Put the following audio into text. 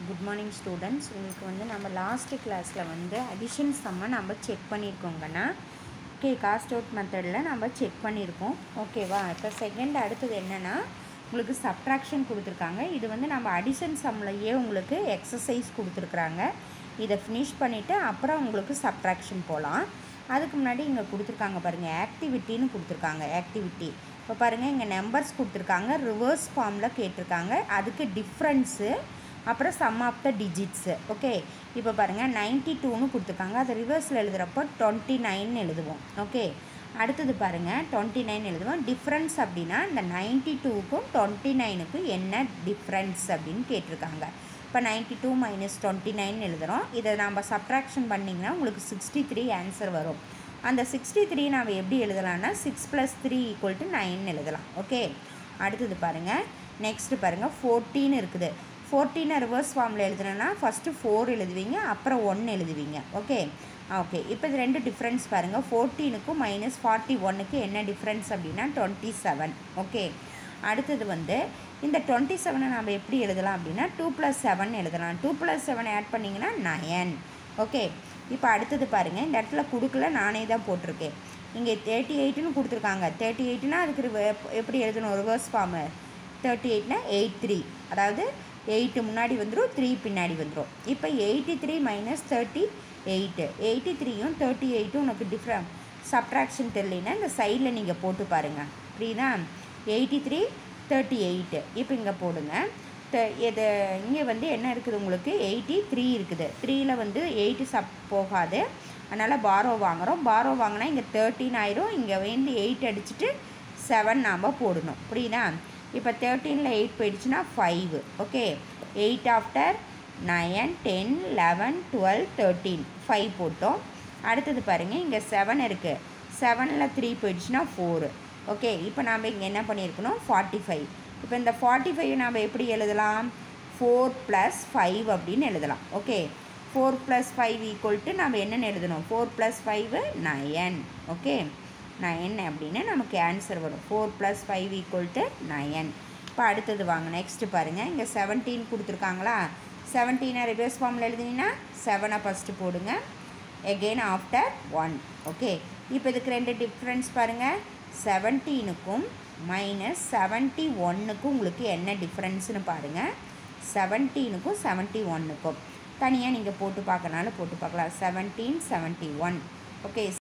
good morning students உங்களுக்கு வந்து நம்ம லாஸ்ட்டு கிளாஸில் வந்து அடிஷன் சம்மை நம்ம செக் பண்ணியிருக்கோங்கன்னா ஓகே காஸ்ட் அவுட் மெத்தடில் நம்ம செக் பண்ணியிருக்கோம் ஓகேவா இப்போ செகண்ட் அடுத்தது என்னென்னா உங்களுக்கு சப்ட்ராக்ஷன் கொடுத்துருக்காங்க இது வந்து நம்ம அடிஷன் சம்லையே உங்களுக்கு எக்ஸசைஸ் கொடுத்துருக்குறாங்க இதை ஃபினிஷ் பண்ணிவிட்டு அப்புறம் உங்களுக்கு சப்ட்ராக்ஷன் போகலாம் அதுக்கு முன்னாடி இங்கே கொடுத்துருக்காங்க பாருங்கள் ஆக்டிவிட்டின்னு கொடுத்துருக்காங்க ஆக்டிவிட்டி இப்போ பாருங்கள் இங்கே நம்பர்ஸ் கொடுத்துருக்காங்க ரிவர்ஸ் ஃபார்மில் கேட்டிருக்காங்க அதுக்கு டிஃப்ரென்ஸு அப்புறம் sum of the digits okay இப்போ பாருங்கள் நைன்ட்டி டூன்னு கொடுத்துருக்காங்க அதை ரிவர்ஸில் எழுதுகிறப்போ டுவெண்ட்டி நைன் எழுதுவோம் ஓகே அடுத்தது பாருங்கள் டுவெண்ட்டி நைன் எழுதுவோம் டிஃப்ரென்ஸ் அப்படின்னா இந்த நைன்ட்டி டூக்கும் டுவெண்ட்டி நைனுக்கும் என்ன டிஃப்ரென்ஸ் அப்படின்னு கேட்டிருக்காங்க இப்போ ninety two minus twenty nine எழுதுகிறோம் இதை நம்ம சப்ட்ராக்ஷன் பண்ணிங்கன்னா உங்களுக்கு சிக்ஸ்டி த்ரீ ஆன்சர் வரும் அந்த சிக்ஸ்டி த்ரீ நம்ம எப்படி எழுதலாம்னா six plus three equal to nine எழுதலாம் ஓகே அடுத்தது பாருங்கள் நெக்ஸ்ட்டு பாருங்கள் ஃபோர்டீன் இருக்குது ஃபோர்டீனை ரிவர்ஸ் ஃபார்மில் எழுதுனோன்னா ஃபஸ்ட்டு ஃபோர் எழுதுவீங்க அப்புறம் ஒன் எழுதுவீங்க ஓகே ஓகே இப்போ இது ரெண்டு டிஃப்ரென்ஸ் பாருங்கள் ஃபோர்டீனுக்கும் மைனஸ் ஃபார்ட்டி ஒன்னுக்கு என்ன டிஃப்ரென்ஸ் அப்படின்னா டுவெண்ட்டி செவன் ஓகே அடுத்தது வந்து இந்த டுவெண்ட்டி செவனை நம்ம எப்படி எழுதலாம் அப்படின்னா டூ ப்ளஸ் செவன் எழுதலாம் டூ ப்ளஸ் செவன் ஆட் பண்ணிங்கன்னா நயன் ஓகே இப்போ அடுத்தது பாருங்கள் இந்த இடத்துல கொடுக்கல நானே தான் போட்டிருக்கேன் இங்கே தேர்ட்டி எயிட்டுன்னு கொடுத்துருக்காங்க தேர்ட்டி எயிட்டுனா அதுக்கு ரிவ- எப்படி எழுதணும் ரிவர்ஸ் ஃபார்மு தேர்ட்டி எயிட்னா எயிட் த்ரீ அதாவது எயிட்டு முன்னாடி வந்துடும் த்ரீ பின்னாடி வந்துடும் இப்போ eighty three minus thirty eight eighty த்ரீயும் தேர்ட்டி எயிட்டும் உனக்கு டிஃப்ரெண்ட் சப்ட்ராக்ஷன் தெரியலனா இந்த சைடில் நீங்கள் போட்டு பாருங்கள் புரியுதா எயிட்டி த்ரீ தேர்ட்டி எயிட்டு இப்போ இங்கே போடுங்க த- இது இங்கே வந்து என்ன இருக்குது உங்களுக்கு எயிட்டி த்ரீ இருக்குது த்ரீயில் வந்து எயிட்டு சப் போகாது அதனால் பாரோ வாங்குகிறோம் பாரோ வாங்கினா இங்கே தேர்ட்டின் ஆயிரும் இங்கே வந்து எயிட் அடிச்சுட்டு செவன் நாம் போடணும் புரியுதா இப்போ தேர்ட்டீனில் எயிட் போயிடுச்சுன்னா five okay eight after nine ten eleven twelve thirteen five போட்டோம் அடுத்தது பாருங்கள் இங்கே செவன் இருக்குது செவனில் த்ரீ போயிடுச்சுன்னா ஃபோரு ஓகே இப்போ நாம் இங்கே என்ன பண்ணியிருக்கணும் ஃபார்ட்டி ஃபைவ் இப்போ இந்த ஃபார்ட்டி ஃபைவ் நாம் எப்படி எழுதலாம் ஃபோர் ப்ளஸ் ஃபைவ் அப்படின்னு எழுதலாம் okay four plus five equal to நம்ம என்னென்னு எழுதணும் four plus five nine okay nine அப்படின்னு நமக்கு ஆன்சர் வரும் four plus five equal to nine இப்போ அடுத்தது வாங்க நெக்ஸ்ட்டு பாருங்கள் இங்கே செவன்டீன் கொடுத்துருக்காங்களா செவன்டீனை ரிவர்ஸ் ஃபார்மில் எழுதினீங்கன்னா செவனை ஃபஸ்ட்டு போடுங்க எகெயின் ஆஃப்டர் ஒன் ஓகே இப்போ இதுக்கு ரெண்டு டிஃப்ரென்ஸ் பாருங்கள் செவன்டீனுக்கும் மைனஸ் செவன்ட்டி ஒன்னுக்கும் உங்களுக்கு என்ன டிஃப்ரென்ஸ்னு பாருங்கள் செவன்டீனுக்கும் செவன்ட்டி ஒன்னுக்கும் தனியாக நீங்கள் போட்டு பார்க்கனாலும் போட்டு பார்க்கலாம் செவன்டீன் செவன்ட்டி ஒன் ஓகே